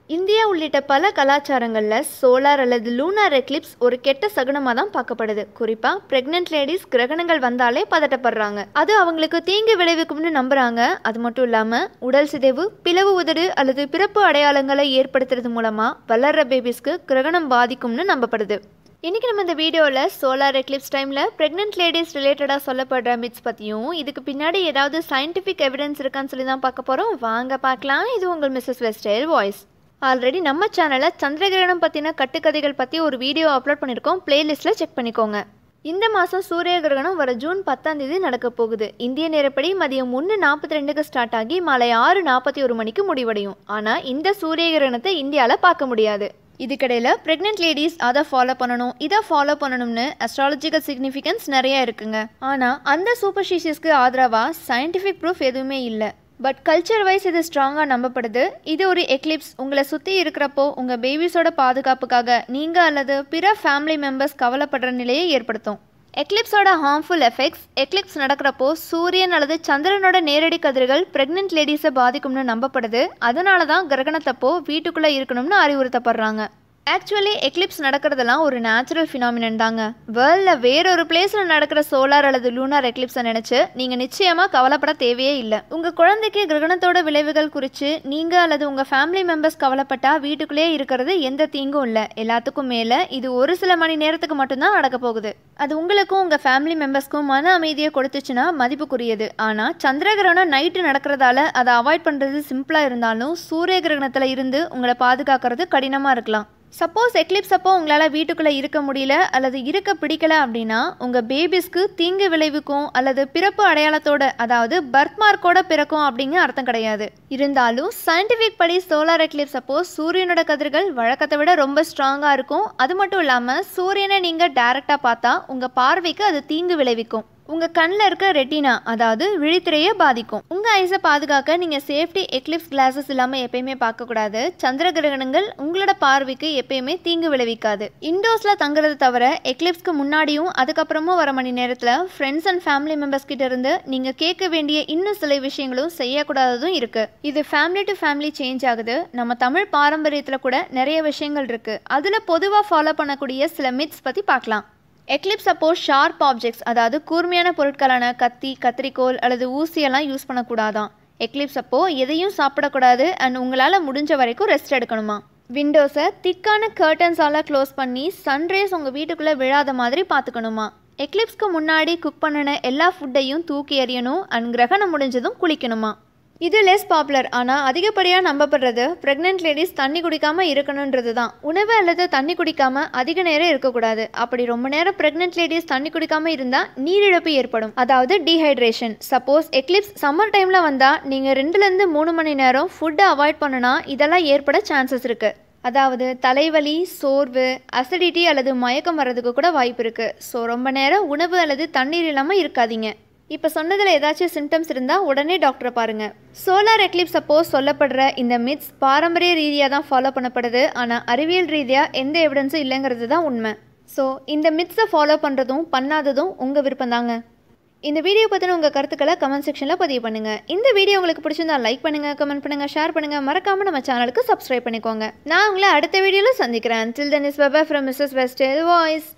India உள்ளிட்ட பல கலாச்சாரங்களில் சோலார் அல்லது லூனார் எக்லிப்ஸ் ஒரு கெட்ட சகுனமாக தான் பார்க்கப்படுது குறிப்பாக பிரெக்னென்ட் லேடிஸ் கிரகணங்கள் வந்தாலே பதட்டப்படுறாங்க அது அவங்களுக்கு தீங்கு விளைவிக்கும்னு நம்புறாங்க அது மட்டும் இல்லாமல் உடல் சிதைவு பிளவு உதடு அல்லது பிறப்பு அடையாளங்களை ஏற்படுத்துறது மூலமாக வளர்ற பேபிஸ்க்கு கிரகணம் பாதிக்கும்னு நம்பப்படுது இன்றைக்கி நம்ம இந்த வீடியோவில் சோலார் எக்லிப்ஸ் டைமில் ப்ரெக்னென்ட் லேடிஸ் ரிலேட்டடாக சொல்லப்படுற மிட்ஸ் பற்றியும் இதுக்கு பின்னாடி ஏதாவது சயின்டிஃபிக் எவிடன்ஸ் இருக்கான்னு சொல்லி தான் பார்க்க போகிறோம் வாங்க பார்க்கலாம் இது உங்கள் மிஸ்ஸஸ் வெஸ்டைல் வாய்ஸ் ஆல்ரெடி நம்ம சேனலில் சந்திரகிரகணம் பற்றின கட்டுக்கதைகள் பற்றி ஒரு வீடியோ அப்லோட் பண்ணியிருக்கோம் பிளேலிஸ்ட்டில் செக் பண்ணிக்கோங்க இந்த மாதம் சூரிய கிரகணம் வர ஜூன் பத்தாம் தேதி நடக்க போகுது இந்திய நேரப்படி மதியம் ஒன்று நாற்பத்தி ரெண்டுக்கு ஸ்டார்ட் ஆகி மாலை ஆறு நாற்பத்தி ஒரு மணிக்கு முடிவடையும் ஆனால் இந்த சூரிய கிரகணத்தை இந்தியாவில் பார்க்க முடியாது இதுக்கிடையில் ப்ரெக்னென்ட் லேடிஸ் அதை ஃபாலோ பண்ணணும் இதை ஃபாலோ பண்ணணும்னு அஸ்ட்ராலஜிக்கல் சிக்னிஃபிகன்ஸ் நிறைய இருக்குங்க ஆனால் அந்த சூப்பர்ஸ்டிஷியஸ்க்கு ஆதரவாக சயின்டிஃபிக் ப்ரூஃப் எதுவுமே இல்லை பட் கல்ச்சர் வைஸ் இது ஸ்ட்ராங்காக நம்பப்படுது இது ஒரு எக்லிப்ஸ் உங்களை சுற்றி இருக்கிறப்போ உங்கள் பேபிஸோட பாதுகாப்புக்காக நீங்கள் அல்லது பிற ஃபேமிலி மெம்பர்ஸ் கவலைப்படுற நிலையை ஏற்படுத்தும் எக்லிப்ஸோட ஹார்ம்ஃபுல் எஃபெக்ட்ஸ் எக்லிப்ஸ் நடக்கிறப்போ சூரியன் அல்லது சந்திரனோட நேரடி கதிர்கள் பிரெக்னென்ட் லேடிஸை பாதிக்கும்னு நம்பப்படுது அதனால தான் கிரகணத்தப்போ வீட்டுக்குள்ளே இருக்கணும்னு அறிவுறுத்தப்படுறாங்க ஆக்சுவலி எக்லிப்ஸ் நடக்கிறதெல்லாம் ஒரு நேச்சுரல் ஃபினாமினன் தாங்க வேர்ல்டில் வேறொரு பிளேஸில் நடக்கிற சோலார் அல்லது லூனார் எக்லிப்ஸை நினச்சி நீங்கள் நிச்சயமாக கவலைப்பட தேவையே இல்லை உங்கள் குழந்தைக்கு கிரகணத்தோட விளைவுகள் குறித்து நீங்கள் அல்லது உங்கள் ஃபேமிலி மெம்பர்ஸ் கவலைப்பட்டா வீட்டுக்குள்ளேயே இருக்கிறது எந்த தீங்கும் இல்லை எல்லாத்துக்கும் மேலே இது ஒரு சில மணி நேரத்துக்கு மட்டும்தான் நடக்க போகுது அது உங்களுக்கும் உங்கள் ஃபேமிலி மெம்பர்ஸ்க்கும் மன அமைதியை கொடுத்துச்சுன்னா மதிப்புக்குரியது ஆனால் சந்திர கிரகணம் நைட்டு நடக்கிறதால அதை அவாய்ட் பண்ணுறது சிம்பிளாக இருந்தாலும் சூரிய கிரகணத்தில் இருந்து உங்களை பாதுகாக்கிறது கடினமாக இருக்கலாம் சப்போஸ் எக்லிப்ஸ் அப்போ உங்களால் வீட்டுக்குள்ளே இருக்க முடியல அல்லது இருக்க பிடிக்கல அப்படின்னா உங்கள் பேபிஸ்க்கு தீங்கு விளைவிக்கும் அல்லது பிறப்பு அடையாளத்தோட அதாவது பர்த் மார்க்கோட பிறக்கும் அப்படிங்கிற அர்த்தம் கிடையாது இருந்தாலும் சயின்டிஃபிக் படி சோலார் எக்லிப்ஸ் அப்போ சூரியனோட கதிர்கள் வழக்கத்தை விட ரொம்ப ஸ்ட்ராங்காக இருக்கும் அது மட்டும் இல்லாமல் சூரியனை நீங்கள் டைரெக்டாக பார்த்தா உங்கள் பார்வைக்கு அது தீங்கு விளைவிக்கும் உங்கள் கண்ணில் இருக்க ரெட்டினா அதாவது விழித்திரையை பாதிக்கும் உங்கள் ஐஸை பாதுகாக்க நீங்கள் சேஃப்டி எக்லிப்ஸ் கிளாஸஸ் இல்லாமல் எப்பயுமே பார்க்கக்கூடாது சந்திர கிரகணங்கள் உங்களோட பார்வைக்கு எப்பயுமே தீங்கு விளைவிக்காது இண்டோஸில் தங்குறது தவிர எக்லிப்ஸ்க்கு முன்னாடியும் அதுக்கப்புறமும் வர மணி நேரத்தில் ஃப்ரெண்ட்ஸ் அண்ட் ஃபேமிலி மெம்பர்ஸ் கிட்ட இருந்து நீங்கள் கேட்க வேண்டிய இன்னும் சில விஷயங்களும் செய்யக்கூடாததும் இருக்குது இது ஃபேமிலி டு ஃபேமிலி சேஞ்ச் ஆகுது நம்ம தமிழ் பாரம்பரியத்தில் கூட நிறைய விஷயங்கள் இருக்குது அதில் பொதுவாக ஃபாலோ பண்ணக்கூடிய சில மித்ஸ் பற்றி பார்க்கலாம் எக்லிப்ஸ் அப்போ ஷார்ப் ஆப்ஜெக்ட்ஸ் அதாவது கூர்மையான பொருட்களான கத்தி கத்திரிக்கோல் அல்லது ஊசியெல்லாம் யூஸ் பண்ணக்கூடாதான் எக்லிப்ஸ் அப்போ எதையும் சாப்பிடக்கூடாது அண்ட் உங்களால் முடிஞ்ச வரைக்கும் ரெஸ்ட் எடுக்கணுமா விண்டோஸை திக்கான கர்டன்ஸால் க்ளோஸ் பண்ணி சன்ரேஸ் உங்கள் வீட்டுக்குள்ளே விழாத மாதிரி பார்த்துக்கணுமா எக்லிப்ஸ்க்கு முன்னாடி குக் பண்ணின எல்லா ஃபுட்டையும் தூக்கி எறியணும் அண்ட் கிரகணம் முடிஞ்சதும் குளிக்கணுமா இது லெஸ் பாப்புலர் ஆனால் அதிகப்படியாக நம்பப்படுறது ப்ரெக்னென்ட் லேடிஸ் தண்ணி குடிக்காமல் இருக்கணுன்றது தான் உணவு அல்லது தண்ணி குடிக்காமல் அதிக நேரம் இருக்கக்கூடாது அப்படி ரொம்ப நேரம் ப்ரெக்னென்ட் லேடிஸ் தண்ணி குடிக்காமல் இருந்தால் நீரிழப்பு ஏற்படும் அதாவது டீஹைட்ரேஷன் சப்போஸ் எக்லிப்ஸ் சம்மர் டைமில் வந்தால் நீங்கள் ரெண்டுலேருந்து மூணு மணி நேரம் ஃபுட்டை அவாய்ட் பண்ணுனா இதெல்லாம் ஏற்பட சான்சஸ் இருக்குது அதாவது தலைவலி சோர்வு அசிடிட்டி அல்லது மயக்கம் வர்றதுக்கு கூட வாய்ப்பு இருக்குது ஸோ ரொம்ப நேரம் உணவு அல்லது தண்ணீர் இல்லாமல் இருக்காதீங்க இப்போ சொன்னதில் ஏதாச்சும் சிம்டம்ஸ் இருந்தால் உடனே டாக்டரை பாருங்கள் சோலார் எக்லிப்ஸ் அப்போ சொல்லப்படுற இந்த மித்ஸ் பாரம்பரிய ரீதியாக தான் ஃபாலோ பண்ணப்படுது ஆனால் அறிவியல் ரீதியாக எந்த எவிடன்ஸும் இல்லைங்கிறது தான் உண்மை ஸோ இந்த மித்ஸை ஃபாலோ பண்ணுறதும் பண்ணாததும் உங்கள் விருப்பம் தாங்க இந்த வீடியோ பற்றின உங்கள் கருத்துக்களை கமெண்ட் செக்ஷனில் பதிவு பண்ணுங்கள் இந்த வீடியோ உங்களுக்கு பிடிச்சிருந்தா லைக் பண்ணுங்கள் கமெண்ட் பண்ணுங்கள் ஷேர் பண்ணுங்கள் மறக்காமல் நம்ம சேனலுக்கு சப்ஸ்கிரைப் பண்ணிக்கோங்க நான் உங்களை அடுத்த வீடியோவில் சந்திக்கிறேன் டில் தென் இஸ் பபா ஃப்ரம் மிஸ்ஸஸ் வெஸ்ட் வாய்ஸ்